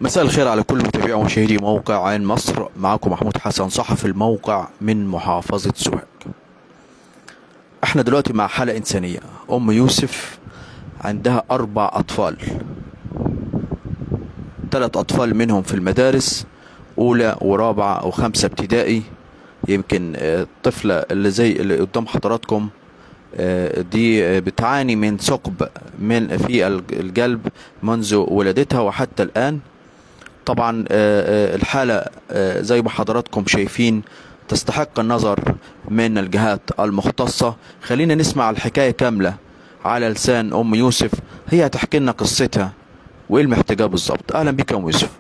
مساء الخير على كل متابعي ومشاهدي موقع عين مصر معكم محمود حسن صحفي الموقع من محافظة سوهاج احنا دلوقتي مع حالة إنسانية أم يوسف عندها أربع أطفال ثلاث أطفال منهم في المدارس أولى ورابعة أو خمسة ابتدائي يمكن آه، الطفلة اللي زي اللي قدام حضراتكم آه، دي آه، بتعاني من ثقب من في الج- القلب منذ ولادتها وحتى الآن طبعا آه، آه، الحالة آه، زي ما حضراتكم شايفين تستحق النظر من الجهات المختصة خلينا نسمع الحكاية كاملة على لسان أم يوسف هي هتحكي لنا قصتها وإيه المحتاجاه بالظبط أهلا بك يا أم يوسف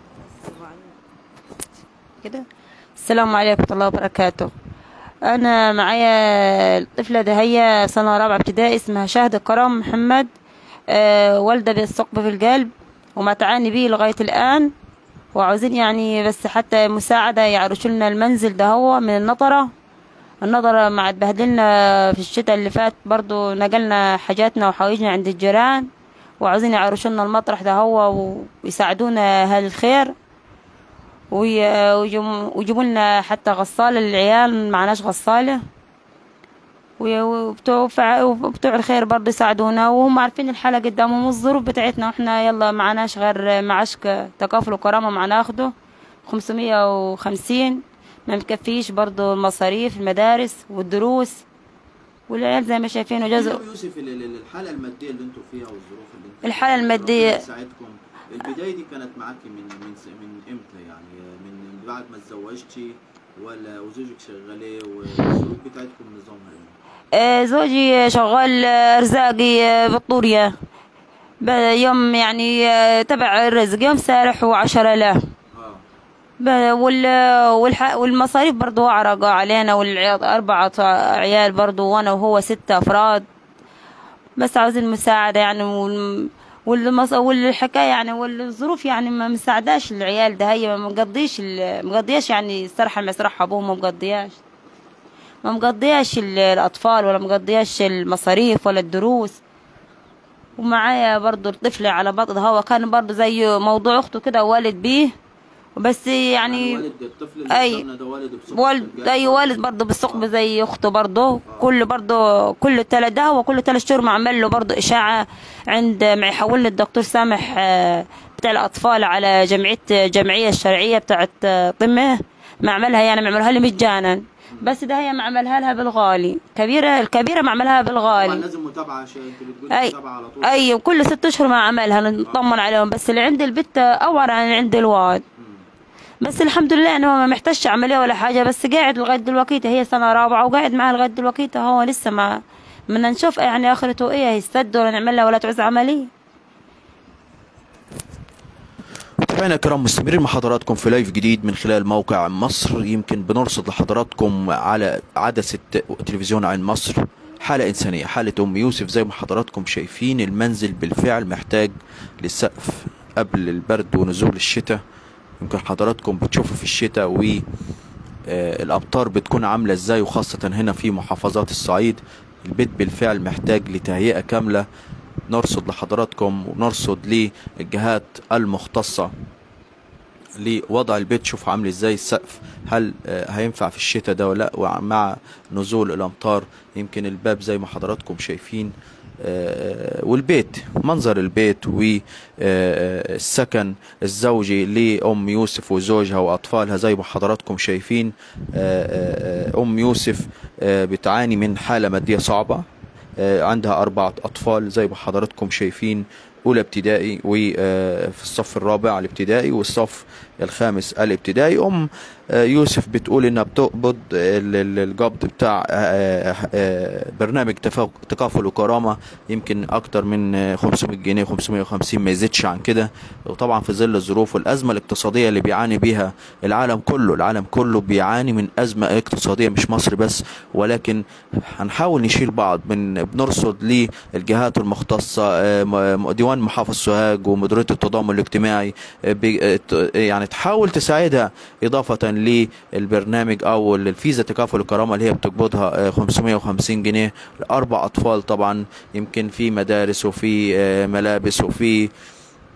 كده السلام عليكم ورحمة الله وبركاته أنا معايا الطفلة ده هي سنة رابعة ابتدائي اسمها شهد كرم محمد آه والدة بالثقب في القلب وما تعاني بيه لغاية الآن وعاوزين يعني بس حتى مساعدة يعرشوا لنا المنزل ده هو من النطرة النطرة مع اتبهدلنا في الشتاء اللي فات برضو نقلنا حاجاتنا وحوايجنا عند الجيران وعاوزين يعرشوا لنا المطرح ده هو ويساعدونا أهل الخير وي- ويجم- ويجيبوا لنا حتى غسالة للعيال معناش غسالة وي- وبتوع فع- وبتوع الخير برضه يساعدونا وهم عارفين الحالة قدامهم والظروف بتاعتنا واحنا يلا معناش غير معاش ك- تكافل وكرامة مع ناخده خمسمية وخمسين ما مكفيش برضه المصاريف المدارس والدروس والعيال زي ما شايفين وجزء يوسف الحالة المادية اللي انتوا فيها والظروف اللي انتوا الحالة المادية يساعدكم البداية دي كانت معاكي من من من امتى يعني من بعد ما اتزوجتي ولا وزوجك شغال والظروف بتاعتكم نظامها ايه؟ آه، زوجي شغال آه، ارزاقي آه، بالطورية ب- يوم يعني آه، تبع الرزق يوم سارح وعشرة له اه ب- وال والح والمصاريف برضو عرقوا علينا والعيال أربعة عيال برضو وأنا وهو ستة أفراد بس عاوزين مساعدة يعني وال والمص... والحكاية يعني والظروف يعني ما مساعداش العيال ده هي ما مقضيش ال- مقضياش يعني السرحة مسرح أبوهم ما مقضياش ما مقضياش ال- الأطفال ولا مقضياش المصاريف ولا الدروس ومعايا برضو الطفل على بطن هو كان برضو زي موضوع أخته كده والد بيه بس يعني والد الطفل أي. قدامنا ده والد بثقب والد القلب. اي والد برضه بالثقب زي اخته برضه كل برضه كل تلات ده هو كل تلات شهور معمل له برضه اشاعه عند ما يحول الدكتور سامح آه، بتاع الاطفال على جمعيه جمعيه الشرعيه بتاعت آه، طمه معملها يعني معملها لي مجانا بس ده هي معملها لها بالغالي كبيره الكبيره معملها طبعا بالغالي لازم متابعة عشان انت بتقولي اي متابعة على طول اي كل ست اشهر ما عملها نطمن عليهم بس اللي عند البت اور عن عند الواد بس الحمد لله انه ما محتاجش عمليه ولا حاجه بس قاعد لغايه دلوقتي هي سنه رابعه وقاعد معاها لغايه دلوقتي هو لسه ما بدنا نشوف يعني اخرته ايه هيسد ولا نعمل لها ولا تعوز عمليه متابعينا الكرام مستمرين مع حضراتكم في لايف جديد من خلال موقع مصر يمكن بنرصد لحضراتكم على عدسة تلفزيون عين مصر حالة إنسانية حالة أم يوسف زي ما حضراتكم شايفين المنزل بالفعل محتاج للسقف قبل البرد ونزول الشتاء يمكن حضراتكم بتشوفوا في الشتاء و آه، الأمطار بتكون عاملة ازاي وخاصة هنا في محافظات الصعيد البيت بالفعل محتاج لتهيئة كاملة نرصد لحضراتكم ونرصد للجهات المختصة لوضع البيت شوف عامل ازاي السقف هل آه، هينفع في الشتاء ده ولا لا ومع نزول الامطار يمكن الباب زي ما حضراتكم شايفين آه، والبيت منظر البيت والسكن الزوجي لأم يوسف وزوجها وأطفالها زي ما حضراتكم شايفين آه، آه، أم يوسف آه، بتعاني من حالة مادية صعبة آه، عندها أربعة أطفال زي ما حضراتكم شايفين أولى ابتدائي وفي الصف الرابع الابتدائي والصف الخامس الابتدائي أم آه، يوسف بتقول إنها بتقبض ال- ال- القبض بتاع آه، آه، برنامج تفا- تكافل وكرامة يمكن أكتر من آه، 500 جنيه 550 ما يزيدش عن كده وطبعا في ظل الظروف والأزمة الاقتصادية اللي بيعاني بيها العالم كله العالم كله بيعاني من أزمة اقتصادية مش مصر بس ولكن هنحاول نشيل بعض من بنرصد للجهات المختصة آه، م- ديوان محافظ سوهاج ومديرية التضامن الاجتماعي آه، بي- آه، ت- يعني تحاول تساعدها إضافة للبرنامج أو الفيزا تكافل الكرامة اللي هي بتقبضها آه، 550 جنيه لأربع أطفال طبعا يمكن في مدارس وفي آه، ملابس وفي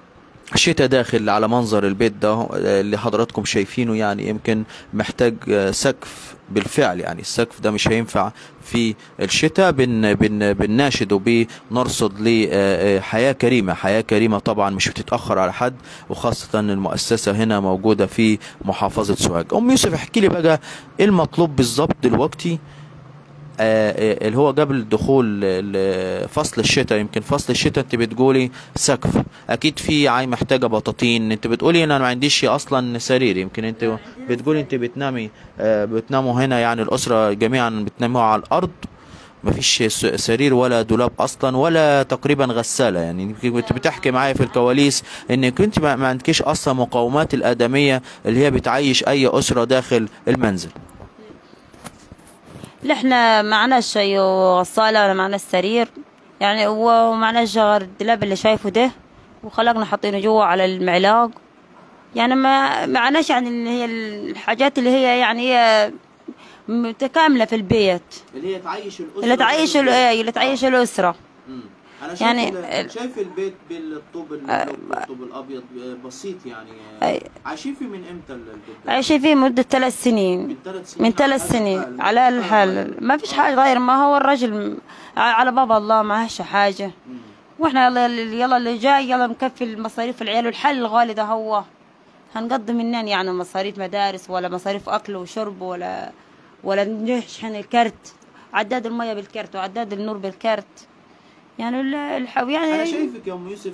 الشتاء داخل على منظر البيت ده آه، اللي حضراتكم شايفينه يعني يمكن محتاج آه، سقف بالفعل يعني السقف ده مش هينفع في الشتاء بن بن بنناشد وبنرصد لحياة كريمة حياة كريمة طبعا مش بتتأخر على حد وخاصة المؤسسة هنا موجودة في محافظة سوهاج أم يوسف احكي لي بقى ايه المطلوب بالظبط دلوقتي آه، آه، اللي هو قبل دخول ال- فصل الشتاء يمكن فصل الشتاء انت بتقولي سقف اكيد في عاي محتاجه بطاطين انت بتقولي انا ما عنديش اصلا سرير يمكن انت بتقولي انت بتنامي آه، بتناموا هنا يعني الاسره جميعا بتناموا على الارض ما فيش س- سرير ولا دولاب اصلا ولا تقريبا غساله يعني يمكن كنت بتحكي معايا في الكواليس انك انت ما ما عندكيش اصلا مقومات الادميه اللي هي بتعيش اي اسره داخل المنزل لا احنا معناش شي غسالة ولا معناش سرير يعني ومعناش غير الدولاب اللي شايفه ده وخلقنا حاطينه جوا على المعلاق يعني ما معناش يعني اللي هي الحاجات اللي هي يعني هي متكاملة في البيت اللي هي تعيش الاسره اللي تعيش ال- ايه اللي تعيش الأسرة مم. انا شايف يعني يعني ال- شايف البيت بالطوب المقلوب بالطوب الابيض بسيط يعني أي. عايشين فيه من امتى البيت ده؟ عايشين فيه مدة ثلاث سنين من ثلاث سنين من على ثلاث هذا سنين الحال. على الحال ما فيش حاجة غير ما هو الرجل م- على باب الله معهش حاجة مم. واحنا يلا يلا اللي جاي يلا نكفي المصاريف العيال والحل الغالي ده هو هنقضي منين يعني مصاريف مدارس ولا مصاريف اكل وشرب ولا ولا نشحن الكرت عداد المية بالكرت وعداد النور بالكرت يعني ال- الح... انا يعني شايفك يا ام يوسف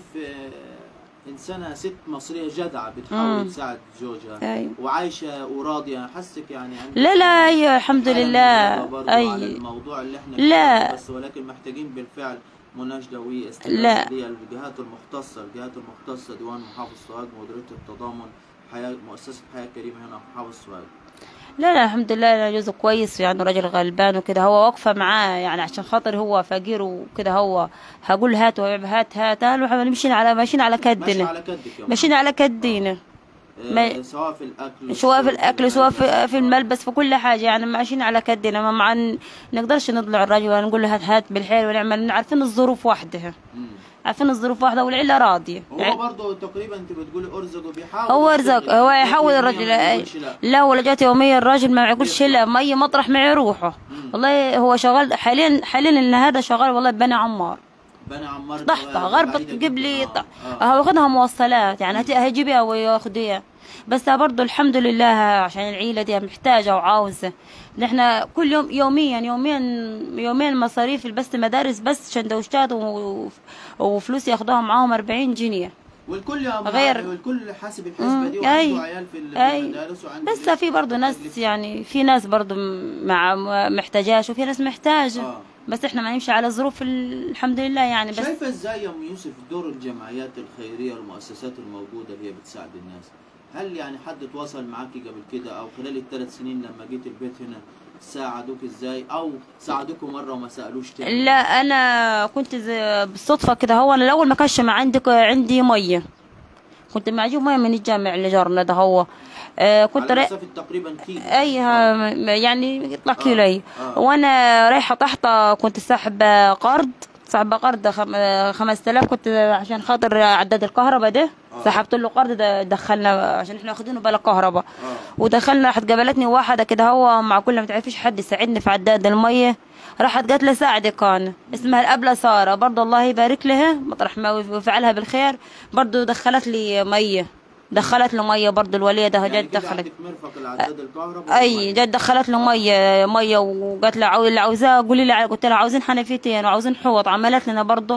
آه، انسانه ست مصريه جدعه مم. بتحاول تساعد زوجها أيوة. وعايشه وراضيه حسك يعني عندك لا لا ايوه الحمد حالة من لله الرضا برضو على اي الموضوع اللي احنا لا. فيه، بس ولكن محتاجين بالفعل مناشده لا. واستغاثه للجهات المختصه الجهات المختصه ديوان محافظ سوهاج مديريه التضامن حياه مؤسسه حياه كريمه هنا في محافظ سوهاج لا لا الحمد لله أنا جوزه كويس يعني راجل غلبان وكده هو واقفة معاه يعني عشان خاطر هو فقير وكده هو هقول هات وهات هات قالوا احنا ماشيين على ماشيين على ماشي كدنا على كدك يا ماشيين على كدينا آه، ما- سواء في الاكل سواء في الاكل سواء في, في آه. الملبس في كل حاجه يعني ماشيين على كدنا ما مع نقدرش نطلع الراجل ولا نقول له هات هات بالحيل ونعمل عارفين الظروف وحدها مم. عارفين الظروف واحده والعيله راضيه هو برضه تقريبا انت بتقولي ارزق وبيحاول هو يشتغل. رزق هو يحول لكن الرجل ما أي. يقولش لا. لا ولا جات يوميا الراجل ما يقولش لا ما اي مطرح ما يروحه والله هو شغال حاليا حاليا ان هذا شغال والله بني عمار بني عمار ضحطة بعيدة غربت جداً. تجيب لي آه. آه. هو واخدها مواصلات يعني هت- هيجيبها وياخديها بس برضه الحمد لله عشان العيلة دي محتاجة وعاوزة نحن كل يوم يوميا يوميا يوميا مصاريف بس مدارس بس سندوتشات و- وفلوس ياخدوها معاهم 40 جنيه والكل يا غير- غير والكل حاسب الحسبه دي مم. وعنده أي. عيال في ال- في أي. المدارس وعنده بس في برضه ناس يعني في ناس برضه مع محتاجاش وفي ناس محتاجة آه. بس احنا ما نمشي على ظروف ال- الحمد لله يعني بس شايفه ازاي يا ام يوسف دور الجمعيات الخيريه والمؤسسات الموجوده اللي هي بتساعد الناس هل يعني حد تواصل معاكي قبل كده او خلال الثلاث سنين لما جيت البيت هنا ساعدوك ازاي او ساعدوكوا مره وما سالوش تاني لا انا كنت زي- بالصدفه كده هو انا الاول ما كانش ما عندي عندي ميه كنت معجوب ميه من الجامع اللي جارنا ده هو آه كنت على رايح مسافه تقريبا كيلو اي ها- م- يعني يطلع كيلو اي آه. وانا رايحه تحت كنت ساحبه قرض سحبه قرض خم... 5000 كنت عشان خاطر عداد الكهرباء ده سحبت له قرض ده دخلنا عشان احنا واخدينه بلا كهرباء اه ودخلنا راحت قابلتني واحده كده هو مع كل ما تعرفيش حد يساعدني في عداد الميه راحت قالت لي ساعدك انا اسمها الابله ساره برضه الله يبارك لها مطرح ما ويفعلها بالخير برضه دخلت لي ميه دخلت له ميه برضه الوليه ده يعني جت كده دخلت عندك مرفق العداد الكهرباء اي جت دخلت له ميه ميه وقالت له عاوز- اللي عاوزاه قولي لي قلت لها عاوزين حنفيتين وعاوزين حوض عملت لنا برضه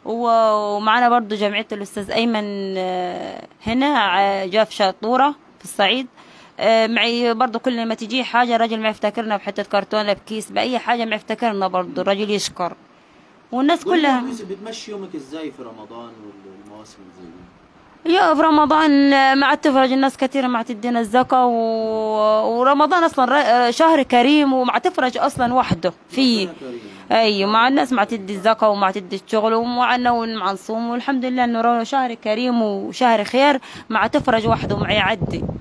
و- ومعنا برضه جمعيه الاستاذ ايمن آه، هنا ع- جاء في شطوره في الصعيد آه، معي برضه كل ما تجي حاجه الراجل ما يفتكرنا بحته كرتونه بكيس باي حاجه ما يفتكرنا برضه الراجل يشكر والناس قولي لي يا كلها أم يوسف بتمشي يومك ازاي في رمضان والمواسم اللي زي دي يا في رمضان مع تفرج الناس كثيرة مع تدينا الزكاة و... ورمضان أصلا ر- شهر كريم ومع تفرج أصلا وحده فيه ربنا كريم. أي مع الناس مع تدي الزكاة ومع تدي الشغل ومعنا ومع نصوم والحمد لله إنه رو- شهر كريم وشهر خير مع تفرج وحده مع يعدي مم.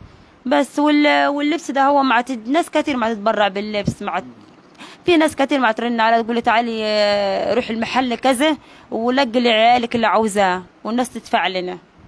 بس وال... واللبس ده هو مع تد... ناس كثير مع تتبرع باللبس مع في ناس كثير مع ترن على تقول لي تعالي آه، روحي المحل كذا ولقي لي عيالك اللي عاوزاه والناس تدفع لنا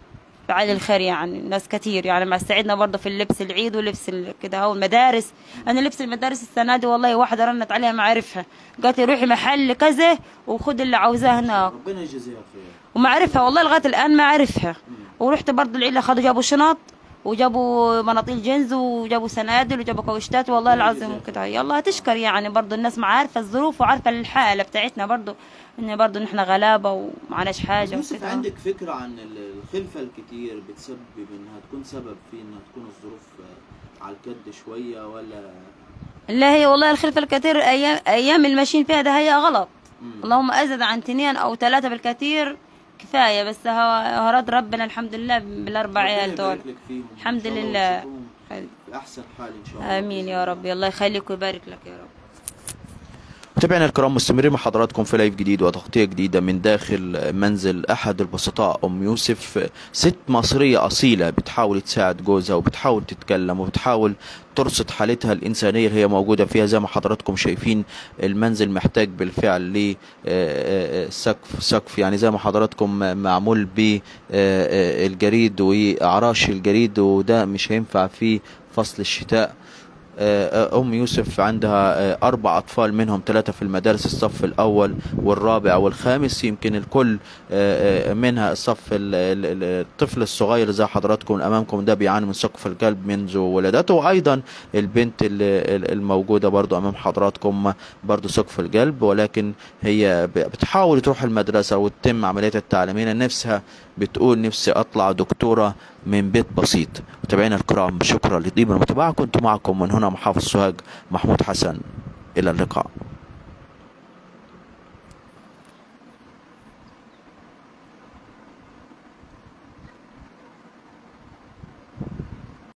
فعل الخير يعني ناس كتير يعني مع ساعدنا برضه في اللبس العيد ولبس ال- كده هو المدارس انا لبس المدارس السنه دي والله واحده رنت عليها ما عارفها قالت لي روحي محل كذا وخد اللي عاوزاه هناك ربنا يجزيها خير وما عارفها والله لغايه الان ما عارفها ورحت برضه العيله خدوا جابوا شنط وجابوا مناطيل جينز وجابوا سنادل وجابوا كوشتات والله العظيم كده يلا هتشكر يعني برضه الناس ما عارفه الظروف وعارفه الحاله بتاعتنا برضه ان برضه ان احنا غلابه ومعناش حاجه يوسف وكده عندك فكرة عن ال- الخلفة الكتير بتسبب انها تكون سبب في انها تكون الظروف آه، على الكد شوية ولا لا هي والله الخلفة الكثير أيام أيام الماشيين فيها ده هي غلط مم. اللهم أزد عن اثنين أو ثلاثة بالكثير كفاية بس هو رد ربنا الحمد لله بالأربع ربنا عيال دول يبارك لك فيهم إن الحمد شاء الله لله. وتشوفوهم خير. في احسن حال ان شاء الله آمين بإذن يا الله. رب الله يخليك ويبارك لك يا رب متابعينا الكرام مستمرين مع حضراتكم في لايف جديد وتغطية جديدة من داخل منزل أحد البسطاء أم يوسف ست مصرية أصيلة بتحاول تساعد جوزها وبتحاول تتكلم وبتحاول ترصد حالتها الإنسانية اللي هي موجودة فيها زي ما حضراتكم شايفين المنزل محتاج بالفعل لسقف سقف يعني زي ما حضراتكم معمول بالجريد وأعراش الجريد وده مش هينفع في فصل الشتاء آه، أم يوسف عندها آه، أربع أطفال منهم ثلاثة في المدارس الصف الأول والرابع والخامس يمكن الكل آه، آه، منها الصف ال- ال- ال- الطفل الصغير زي حضراتكم أمامكم ده بيعاني من سقف القلب منذ ولادته وأيضا البنت ال- ال- الموجودة برضو أمام حضراتكم برضو سقف القلب ولكن هي ب- بتحاول تروح المدرسة وتتم عمليات التعليمية نفسها بتقول نفسي أطلع دكتورة من بيت بسيط متابعينا الكرام شكرا لطيب المتابعة كنت معكم من هنا محافظ سوهاج محمود حسن إلى اللقاء